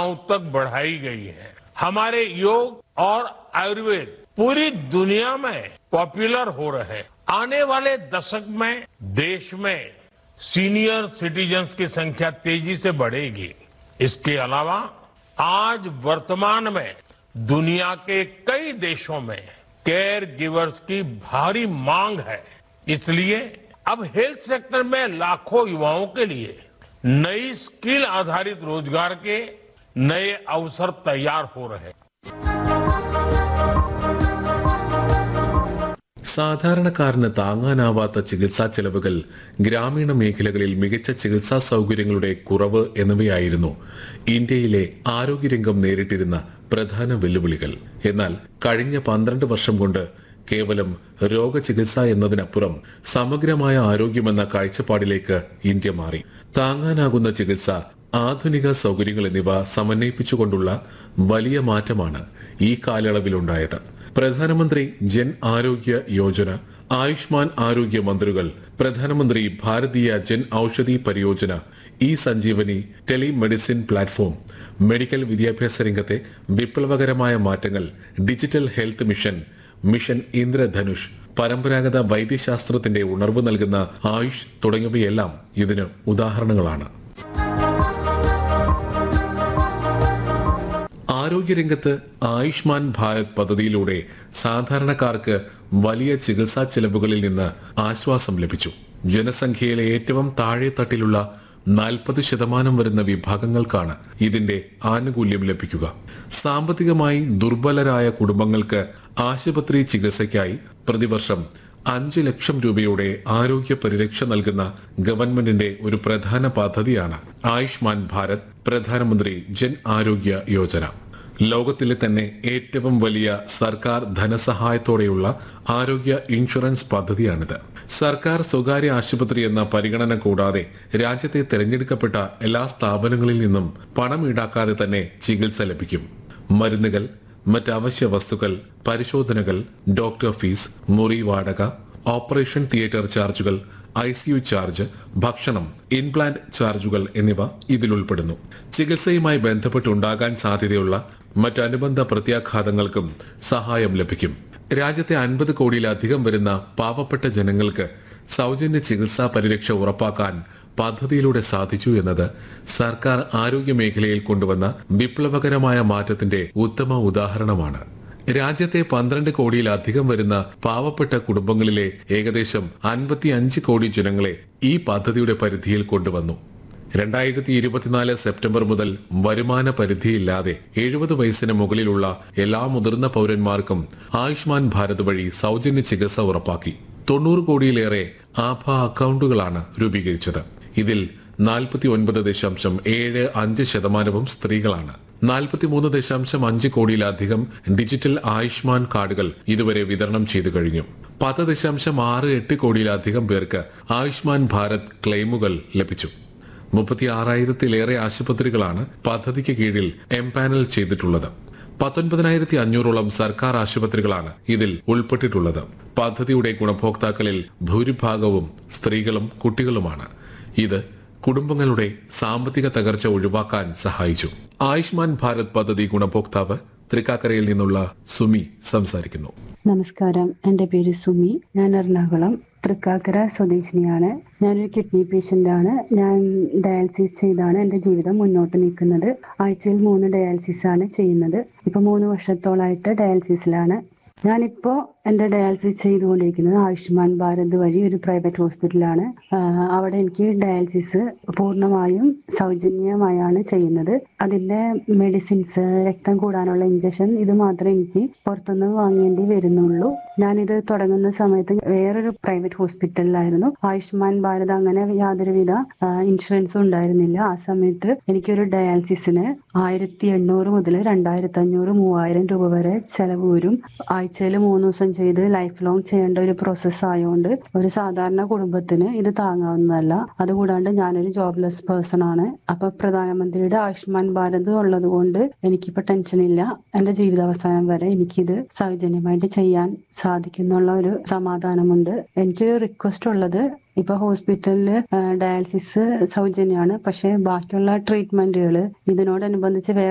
गांव तक बढ़ाई गई है हमारे योग और आयुर्वेद पूरी दुनिया में पॉपुलर हो रहे हैं आने वाले दशक में देश में सीनियर सिटीजन्स की संख्या तेजी से बढ़ेगी इसके अलावा आज वर्तमान में दुनिया के कई देशों में केयर गिवर्स की भारी मांग है इसलिए अब हेल्थ सेक्टर में लाखों युवाओं के लिए नई स्किल आधारित रोजगार के नए अवसर तैयार हो रहे हैं സാധാരണക്കാരന് താങ്ങാനാവാത്ത ചികിത്സാ ചെലവുകൾ ഗ്രാമീണ മേഖലകളിൽ മികച്ച ചികിത്സാ സൗകര്യങ്ങളുടെ കുറവ് എന്നിവയായിരുന്നു ഇന്ത്യയിലെ ആരോഗ്യരംഗം നേരിട്ടിരുന്ന പ്രധാന വെല്ലുവിളികൾ എന്നാൽ കഴിഞ്ഞ പന്ത്രണ്ട് വർഷം കൊണ്ട് കേവലം രോഗചികിത്സ എന്നതിനപ്പുറം സമഗ്രമായ ആരോഗ്യമെന്ന കാഴ്ചപ്പാടിലേക്ക് ഇന്ത്യ മാറി താങ്ങാനാകുന്ന ചികിത്സ ആധുനിക സൗകര്യങ്ങൾ എന്നിവ സമന്വയിപ്പിച്ചുകൊണ്ടുള്ള വലിയ മാറ്റമാണ് ഈ കാലയളവിലുണ്ടായത് പ്രധാനമന്ത്രി ജൻ ആരോഗ്യ യോജന ആയുഷ്മാൻ ആരോഗ്യ മന്ത്രികൾ പ്രധാനമന്ത്രി Bharatiya Jan Aushadhi Pariyojana e Sanjeevani telemedicine platform medical വിദ്യാഭ്യാസ രംഗത്തെ വിപ്ലവകരമായ മാറ്റങ്ങൾ digital health mission mission Indradhanush പരമ്പരാഗത വൈദ്യശാസ്ത്രത്തിന്റെ ഉണർവ് നൽകുന്ന ആയുഷ് തുടങ്ങിയവയെല്ലാം ഇതിന് ഉദാഹരണങ്ങളാണ് ആരോഗ്യരംഗത്ത് ആയുഷ്മാൻ ഭാരത് പദ്ധതിയിലൂടെ സാധാരണക്കാർക്ക് വലിയ ചികിത്സാ ചെലവുകളിൽ നിന്ന് ആശ്വാസം ലഭിച്ചു ജനസംഖ്യയിലെ ഏറ്റവും താഴെ തട്ടിലുള്ള നാൽപ്പത് ശതമാനം വരുന്ന വിഭാഗങ്ങൾക്കാണ് ഇതിന്റെ ആനുകൂല്യം ലഭിക്കുക സാമ്പത്തികമായി ദുർബലരായ കുടുംബങ്ങൾക്ക് ആശുപത്രി ചികിത്സയ്ക്കായി പ്രതിവർഷം അഞ്ച് ലക്ഷം രൂപയുടെ ആരോഗ്യ പരിരക്ഷ നൽകുന്ന ഗവൺമെന്റിന്റെ ഒരു പ്രധാന പദ്ധതിയാണ് ആയുഷ്മാൻ ഭാരത് പ്രധാനമന്ത്രി ജൻ ആരോഗ്യ യോജന ലോകത്തിലെ തന്നെ ഏറ്റവും വലിയ സർക്കാർ ധനസഹായത്തോടെയുള്ള ആരോഗ്യ ഇൻഷുറൻസ് പദ്ധതിയാണിത് സർക്കാർ സ്വകാര്യ ആശുപത്രി എന്ന പരിഗണന കൂടാതെ രാജ്യത്തെ തിരഞ്ഞെടുക്കപ്പെട്ട എല്ലാ സ്ഥാപനങ്ങളിൽ നിന്നും പണം ഈടാക്കാതെ തന്നെ ചികിത്സ ലഭിക്കും മരുന്നുകൾ മറ്റ് അവശ്യ വസ്തുക്കൾ പരിശോധനകൾ ഡോക്ടർ ഫീസ് മുറി വാടക ഓപ്പറേഷൻ തിയേറ്റർ ചാർജുകൾ ഐ സിയു ചാർജ് ഭക്ഷണം ഇംപ്ലാന്റ് ചാർജുകൾ എന്നിവ ഇതിൽ ഉൾപ്പെടുന്നു ചികിത്സയുമായി ബന്ധപ്പെട്ടുണ്ടാകാൻ സാധ്യതയുള്ള മറ്റനുബന്ധ പ്രത്യാഘാതങ്ങൾക്കും സഹായം ലഭിക്കും രാജ്യത്തെ അൻപത് കോടിയിലധികം വരുന്ന പാവപ്പെട്ട ജനങ്ങൾക്ക് സൗജന്യ ചികിത്സാ പരിരക്ഷ ഉറപ്പാക്കാൻ പദ്ധതിയിലൂടെ സാധിച്ചു എന്നത് സർക്കാർ ആരോഗ്യ മേഖലയിൽ കൊണ്ടുവന്ന വിപ്ലവകരമായ മാറ്റത്തിന്റെ ഉത്തമ ഉദാഹരണമാണ് രാജ്യത്തെ പന്ത്രണ്ട് കോടിയിലധികം വരുന്ന പാവപ്പെട്ട കുടുംബങ്ങളിലെ ഏകദേശം അൻപത്തി അഞ്ച് കോടി ജനങ്ങളെ ഈ പദ്ധതിയുടെ പരിധിയിൽ കൊണ്ടുവന്നു രണ്ടായിരത്തി ഇരുപത്തിനാല് സെപ്റ്റംബർ മുതൽ വരുമാന പരിധിയില്ലാതെ എഴുപത് വയസ്സിന് മുകളിലുള്ള എല്ലാ മുതിർന്ന പൗരന്മാർക്കും ആയുഷ്മാൻ ഭാരത് വഴി സൗജന്യ ചികിത്സ ഉറപ്പാക്കി തൊണ്ണൂറ് കോടിയിലേറെ ആഭ അക്കൗണ്ടുകളാണ് രൂപീകരിച്ചത് ഇതിൽ നാൽപ്പത്തി ഒൻപത് ദശാംശം ഏഴ് അഞ്ച് ശതമാനവും സ്ത്രീകളാണ് നാൽപ്പത്തിമൂന്ന് ദശാംശം അഞ്ച് കോടിയിലധികം ഡിജിറ്റൽ ആയുഷ്മാൻ കാർഡുകൾ ഇതുവരെ വിതരണം ചെയ്തു കഴിഞ്ഞു പത്ത് ദശാംശം ആറ് എട്ട് കോടിയിലധികം പേർക്ക് ആയുഷ്മാൻ ഭാരത് ക്ലെയിമുകൾ ലഭിച്ചു മുപ്പത്തി ആറായിരത്തിലേറെ ആശുപത്രികളാണ് പദ്ധതിക്ക് കീഴിൽ എംപാനൽ ചെയ്തിട്ടുള്ളത് പത്തൊൻപതിനായിരത്തി അഞ്ഞൂറോളം സർക്കാർ ആശുപത്രികളാണ് ഇതിൽ ഉൾപ്പെട്ടിട്ടുള്ളത് പദ്ധതിയുടെ ഗുണഭോക്താക്കളിൽ ഭൂരിഭാഗവും സ്ത്രീകളും കുട്ടികളുമാണ് ഇത് കുടുംബങ്ങളുടെ സാമ്പത്തിക തകർച്ച ഒഴിവാക്കാൻ സഹായിച്ചു ആയുഷ്മാൻ ഭാരത് പദ്ധതി ഗുണഭോക്താവ് തൃക്കാക്കരയിൽ നിന്നുള്ള സുമി സംസാരിക്കുന്നു നമസ്കാരം എൻ്റെ പേര് സുമി ഞാൻ എറണാകുളം തൃക്കാക്കര സ്വദേശിനിയാണ് ഞാനൊരു കിഡ്നി പേഷ്യൻ്റ് ആണ് ഞാൻ ഡയാലിസിസ് ചെയ്താണ് എൻ്റെ ജീവിതം മുന്നോട്ട് നീക്കുന്നത് ആഴ്ചയിൽ മൂന്ന് ഡയാലിസിസ് ആണ് ചെയ്യുന്നത് ഇപ്പൊ മൂന്ന് വർഷത്തോളായിട്ട് ഡയാലിസിസിലാണ് ഞാനിപ്പോ എൻ്റെ ഡയാലിസിസ് ചെയ്തുകൊണ്ടിരിക്കുന്നത് ആയുഷ്മാൻ ഭാരത് വഴി ഒരു പ്രൈവറ്റ് ഹോസ്പിറ്റലാണ് ആഹ് അവിടെ എനിക്ക് ഡയാലിസിസ് പൂർണ്ണമായും സൗജന്യമായാണ് ചെയ്യുന്നത് അതിന്റെ മെഡിസിൻസ് രക്തം കൂടാനുള്ള ഇഞ്ചക്ഷൻ ഇത് മാത്രമേ എനിക്ക് പുറത്തുനിന്ന് വാങ്ങേണ്ടി വരുന്നുള്ളൂ ഞാനിത് തുടങ്ങുന്ന സമയത്ത് വേറൊരു പ്രൈവറ്റ് ഹോസ്പിറ്റലിലായിരുന്നു ആയുഷ്മാൻ ഭാരത് അങ്ങനെ യാതൊരുവിധ ഇൻഷുറൻസും ഉണ്ടായിരുന്നില്ല ആ സമയത്ത് എനിക്കൊരു ഡയാലിസിസിന് ആയിരത്തി എണ്ണൂറ് മുതൽ രണ്ടായിരത്തി അഞ്ഞൂറ് മൂവായിരം രൂപ വരെ ചെലവ് വരും ആഴ്ചയിൽ മൂന്ന് ദിവസം ചെയ്ത് ലൈഫ് ലോങ് ചെയ്യേണ്ട ഒരു പ്രോസസ്സ് ആയതുകൊണ്ട് ഒരു സാധാരണ കുടുംബത്തിന് ഇത് താങ്ങാവുന്നതല്ല അതുകൂടാണ്ട് ഞാനൊരു ജോബ്ലെസ് പേഴ്സൺ ആണ് അപ്പൊ പ്രധാനമന്ത്രിയുടെ ആയുഷ്മാൻ ഭാരത് ഉള്ളത് കൊണ്ട് എനിക്കിപ്പോ ടെൻഷൻ ഇല്ല എന്റെ ജീവിതാവസാനം വരെ എനിക്കിത് സൗജന്യമായിട്ട് ചെയ്യാൻ സാധിക്കുന്നുള്ള ഒരു സമാധാനമുണ്ട് എനിക്ക് റിക്വസ്റ്റ് ഉള്ളത് ഇപ്പൊ ഹോസ്പിറ്റലിൽ ഡയാലിസിസ് സൗജന്യമാണ് പക്ഷെ ബാക്കിയുള്ള ട്രീറ്റ്മെന്റുകൾ ഇതിനോടനുബന്ധിച്ച് വേറെ